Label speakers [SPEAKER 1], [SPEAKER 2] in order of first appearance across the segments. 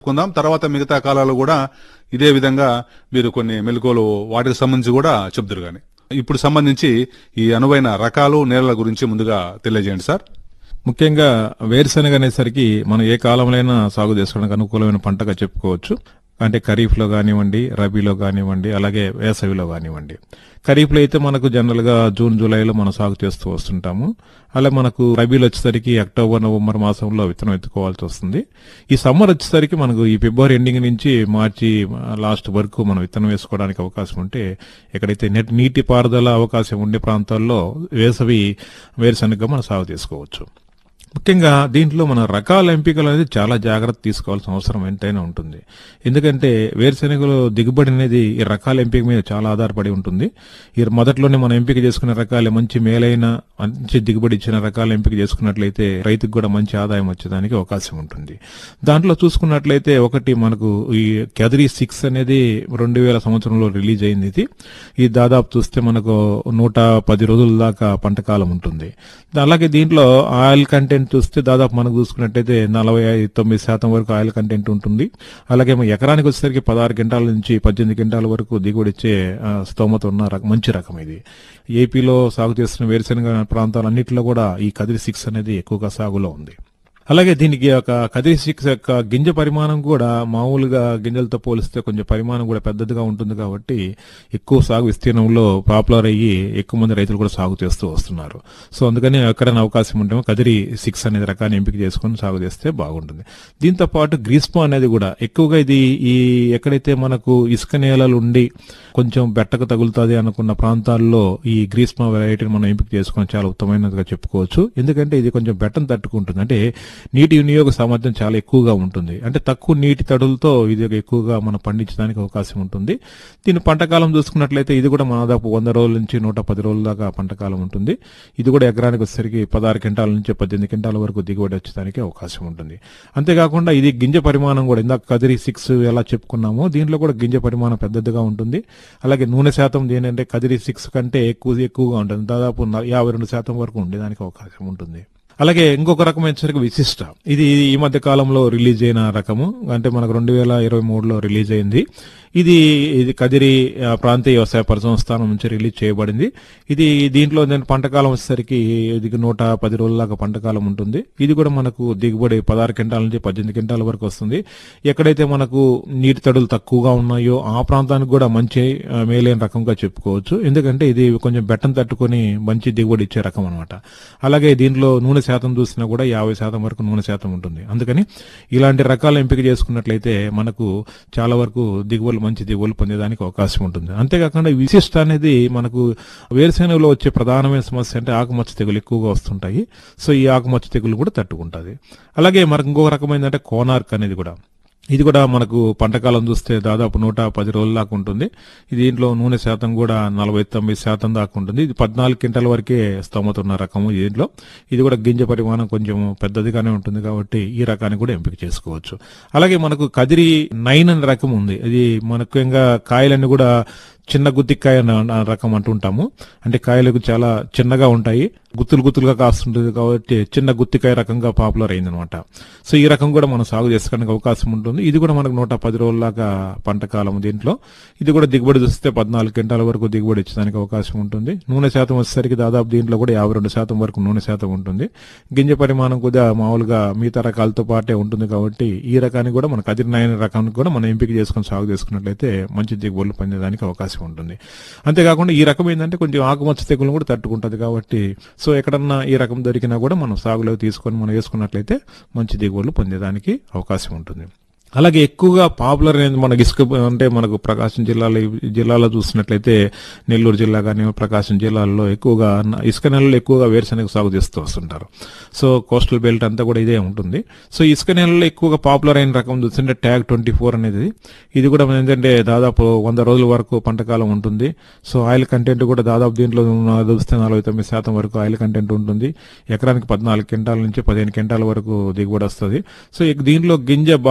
[SPEAKER 1] కొందాం తర్వాత మిగతా కాలాలు కూడా ఇదే విధంగా మీరు కొన్ని మెలకువలు వాటికి సంబంధించి కూడా చెప్తారు గాని ఇప్పుడు సంబంధించి ఈ అనువైన రకాలు నేలల గురించి ముందుగా తెలియజేయండి సార్
[SPEAKER 2] ముఖ్యంగా వేరుశనగ అనేసరికి మనం ఏ కాలంలోనైనా సాగు చేసుకోవడానికి అనుకూలమైన పంటగా చెప్పుకోవచ్చు అంటే ఖరీఫ్లో కానివ్వండి రబీలో కానివ్వండి అలాగే వేసవిలో కానివ్వండి ఖరీఫ్లో అయితే మనకు జనరల్ గా జూన్ జూలైలో మనం సాగు చేస్తూ వస్తుంటాము అలా మనకు రబీలో వచ్చేసరికి అక్టోబర్ నవంబర్ మాసంలో విత్తనం ఎత్తుకోవాల్సి వస్తుంది ఈ సమ్మర్ వచ్చేసరికి మనకు ఈ ఫిబ్రవరి ఎండింగ్ నుంచి మార్చి లాస్ట్ వరకు మనం విత్తనం వేసుకోవడానికి అవకాశం ఉంటే ఎక్కడైతే నెట్ నీటి పారుదల అవకాశం ఉండే ప్రాంతాల్లో వేసవి వేరుశనగ మనం సాగు చేసుకోవచ్చు ముఖ్యంగా దీంట్లో మన రకాల ఎంపికలు అనేది చాలా జాగ్రత్త తీసుకోవాల్సిన అవసరం ఎంతైనా ఉంటుంది ఎందుకంటే వేరుశెనగలో దిగుబడి అనేది ఈ రకాల ఎంపిక మీద చాలా ఆధారపడి ఉంటుంది ఈ మొదట్లోనే మనం ఎంపిక చేసుకునే రకాలే మంచి మేలైన మంచి దిగుబడి ఇచ్చిన రకాల ఎంపిక చేసుకున్నట్లయితే రైతుకు కూడా మంచి ఆదాయం వచ్చేదానికి అవకాశం ఉంటుంది దాంట్లో చూసుకున్నట్లయితే ఒకటి మనకు ఈ కెదరీ సిక్స్ అనేది రెండు వేల సంవత్సరంలో రిలీజ్ అయింది ఇది ఈ దాదాపు చూస్తే మనకు నూట పది రోజుల దాకా పంట కాలం ఉంటుంది అలాగే దీంట్లో ఆయిల్ కంటెంట్ చూస్తే దాదాపు మనకు చూసుకున్నట్టయితే నలభై తొమ్మిది శాతం వరకు ఆయిల్ కంటెంట్ ఉంటుంది అలాగే మన ఎకరానికి వచ్చేసరికి పదహారు గంటల నుంచి పద్దెనిమిది గంటల వరకు దిగుబడి ఇచ్చే ఆ, స్తోమత ఉన్న రకం మంచి రకం ఇది ఏపీలో సాగు చేస్తున్న వేరుశెనగ ప్రాంతాలన్నింటిలో కూడా ఈ కదిరి సిక్స్ అనేది ఎక్కువగా సాగులో ఉంది అలాగే దీనికి ఒక కదిరి సిక్స్ యొక్క గింజ పరిమాణం కూడా మామూలుగా గింజలతో పోలిస్తే కొంచెం పరిమాణం కూడా పెద్దదిగా ఉంటుంది కాబట్టి ఎక్కువ సాగు విస్తీర్ణంలో పాపులర్ అయ్యి ఎక్కువ మంది రైతులు కూడా సాగు చేస్తూ వస్తున్నారు సో అందుకని ఎక్కడైనా అవకాశం ఉంటే కదిరి సిక్స్ అనేది రకాన్ని ఎంపిక చేసుకొని సాగు చేస్తే బాగుంటుంది దీంతో పాటు గ్రీస్పో అనేది కూడా ఎక్కువగా ఇది ఈ ఎక్కడైతే మనకు ఇసుక నేలలు ఉండి కొంచెం బెట్టకు తగులుతుంది అనుకున్న ప్రాంతాల్లో ఈ గ్రీస్మా వెరైటీని మనం ఎంపిక చేసుకొని చాలా ఉత్తమమైనదిగా చెప్పుకోవచ్చు ఎందుకంటే ఇది కొంచెం బెట్టను తట్టుకుంటుంది అంటే నీటి వినియోగ సామర్థ్యం చాలా ఎక్కువగా ఉంటుంది అంటే తక్కువ నీటి తడులతో ఇది ఎక్కువగా మనం పండించడానికి అవకాశం ఉంటుంది దీని పంటకాలం చూసుకున్నట్లయితే ఇది కూడా మన దాదాపు వంద రోజుల నుంచి నూట పది రోజుల దాకా పంటకాలం ఉంటుంది ఇది కూడా ఎకరానికి వచ్చేసరికి పదహారు క్వింటాల నుంచి పద్దెనిమిది క్వింటాల వరకు దిగుబడి వచ్చేదానికి అవకాశం ఉంటుంది అంతేకాకుండా ఇది గింజ పరిమాణం కూడా ఇందాక కదిరి సిక్స్ ఎలా చెప్పుకున్నామో దీంట్లో కూడా గింజ పరిమాణం పెద్దదిగా ఉంటుంది అలాగే నూనె శాతం ఏంటంటే కదిరి సిక్స్ కంటే ఎక్కువ ఎక్కువగా ఉంటుంది దాదాపు న- యాభై రెండు శాతం వరకు ఉండేదానికి అవకాశం ఉంటుంది అలాగే ఇంకొక రకం వచ్చేసరికి విశిష్ట ఇది ఈ మధ్య కాలంలో రిలీజ్ అయిన రకము అంటే మనకు రెండు వేల ఇరవై మూడులో రిలీజ్ అయింది ఇది ఇది కదిరి ఆ, ప్రాంతీయ వ్యవసాయ పరిసంస్థానం నుంచి రిలీజ్ చేయబడింది ఇది దీంట్లో నేను పంటకాలం వచ్చేసరికి ఇది నూట పది రోజుల దాకా పంటకాలం ఉంటుంది ఇది కూడా మనకు దిగుబడి పదహారు క్వింటాల నుంచి పద్దెనిమిది క్వింటాల వరకు వస్తుంది ఎక్కడైతే మనకు నీటి తడులు తక్కువగా ఉన్నాయో ఆ ప్రాంతానికి కూడా మంచి ఆ, మేలైన రకంగా చెప్పుకోవచ్చు ఎందుకంటే ఇది కొంచెం బెట్టం తట్టుకొని మంచి దిగుబడి ఇచ్చే రకం అనమాట అలాగే దీంట్లో నూనె శాతం చూసినా కూడా యాభై శాతం వరకు నూనె శాతం ఉంటుంది అందుకని ఇలాంటి రకాల ఎంపిక చేసుకున్నట్లయితే మనకు చాలా వరకు దిగుబడులు మంచి దిగుబడులు పొందేదానికి అవకాశం ఉంటుంది అంతేకాకుండా ఈ విశిష్ట అనేది మనకు వేరుశెనగలో వచ్చే ప్రధానమైన సమస్య అంటే ఆకుమచ్చ తెగులు ఎక్కువగా వస్తుంటాయి సో ఈ ఆకుమచ్చ తెగులు కూడా తట్టుకుంటుంది అలాగే మనకు ఇంకొక రకమైందంటే కోనార్క్ అనేది కూడా ఇది కూడా మనకు పంటకాలం చూస్తే దాదాపు నూట పది రోజుల దాకా ఉంటుంది ఇది దీంట్లో నూనె శాతం కూడా నలభై తొమ్మిది శాతం దాకా ఉంటుంది ఇది పద్నాలుగు క్వింటాల వరకే స్తోమత ఉన్న రకము దీంట్లో ఇది కూడా గింజ పరిమాణం కొంచెం పెద్దదిగానే ఉంటుంది కాబట్టి ఈ రకాన్ని కూడా ఎంపిక చేసుకోవచ్చు అలాగే మనకు కదిరి నైన్ అనే రకం ఉంది ఇది మనకు ఇంకా కాయలన్నీ కూడా చిన్న గుత్తికాయ అన్న- అన్న రకం అంటుంటాము అంటే కాయలకు చాలా చిన్నగా ఉంటాయి గుత్తులు గుత్తులుగా కాస్తుంటుంది కాబట్టి చిన్న గుత్తికాయ రకంగా పాపులర్ అయిందనమాట సో ఈ రకం కూడా మనం సాగు చేసుకోవడానికి అవకాశం ఉంటుంది ఇది కూడా మనకు నూట పది రోజుల దాకా పంట కాలం దీంట్లో ఇది కూడా దిగుబడి చూస్తే పద్నాలుగు క్వింటాల వరకు దిగుబడి ఇచ్చడానికి అవకాశం ఉంటుంది నూనె శాతం వచ్చేసరికి దాదాపు దీంట్లో కూడా యాభై రెండు శాతం వరకు నూనె శాతం ఉంటుంది గింజ పరిమాణం కొద్దిగా మామూలుగా మిగతా రకాలతో పాటే ఉంటుంది కాబట్టి ఈ రకాన్ని కూడా మన కదిరినాయన రకాన్ని కూడా మనం ఎంపిక చేసుకొని సాగు చేసుకున్నట్లయితే మంచి దిగుబడులు పొందేదానికి అవకాశం ఉంటుంది అంతేకాకుండా ఈ రకం ఏంటంటే కొంచెం ఆకుమచ్చ తెగులు కూడా తట్టుకుంటుంది కాబట్టి సో ఎక్కడన్నా ఈ రకం దొరికినా కూడా మనం సాగులో తీసుకొని మనం వేసుకున్నట్లయితే మంచి దిగుబడులు పొందేదానికి అవకాశం ఉంటుంది అలాగే ఎక్కువగా పాపులర్ అనేది మనకి ఇసుక అంటే మనకు ప్రకాశం జిల్లాలో ఈ జిల్లాలో చూసినట్లయితే నెల్లూరు జిల్లా కానీ ప్రకాశం జిల్లాల్లో ఎక్కువగా న- ఇసుక నెలలు ఎక్కువగా వేరుశనగ సాగు చేస్తూ వస్తుంటారు సో కోస్టల్ బెల్ట్ అంతా కూడా ఇదే ఉంటుంది సో ఇసుక నెలల్లో ఎక్కువగా పాపులర్ అయిన రకం చూస్తుంటే ట్యాగ్ ట్వంటీ ఫోర్ అనేది ఇది కూడా మన ఏంటంటే దాదాపు వంద రోజుల వరకు పంటకాలం ఉంటుంది సో ఆయిల్ కంటెంట్ కూడా దాదాపు దీంట్లో ఉన్న- చూస్తే నలభై తొమ్మిది శాతం వరకు ఆయిల్ కంటెంట్ ఉంటుంది ఎకరానికి పద్నాలుగు క్వింటాల నుంచి పదిహేను క్వింటాల వరకు దిగుబడి వస్తుంది సో ఇక దీంట్లో గింజ బాగా ఉంటుంది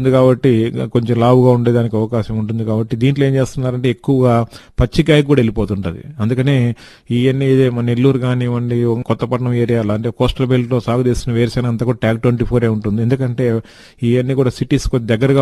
[SPEAKER 2] ఉంటుంది కాబట్టి కొంచెం లావుగా ఉండేదానికి అవకాశం ఉంటుంది కాబట్టి దీంట్లో ఏం చేస్తున్నారంటే ఎక్కువగా పచ్చికాయ కూడా వెళ్ళిపోతుంటది అందుకనే ఇవన్నీ ఇదే మన నెల్లూరు కానివ్వండి కొత్తపట్నం ఏరియాలో అంటే కోస్టల్ బెల్ట్ లో సాగు చేస్తున్న వేరుశెనగ అంతా కూడా ట్యాగ్ ట్వంటీ ఫోర్ ఉంటుంది ఎందుకంటే ఇవన్నీ కూడా సిటీస్ కొద్ది దగ్గరగా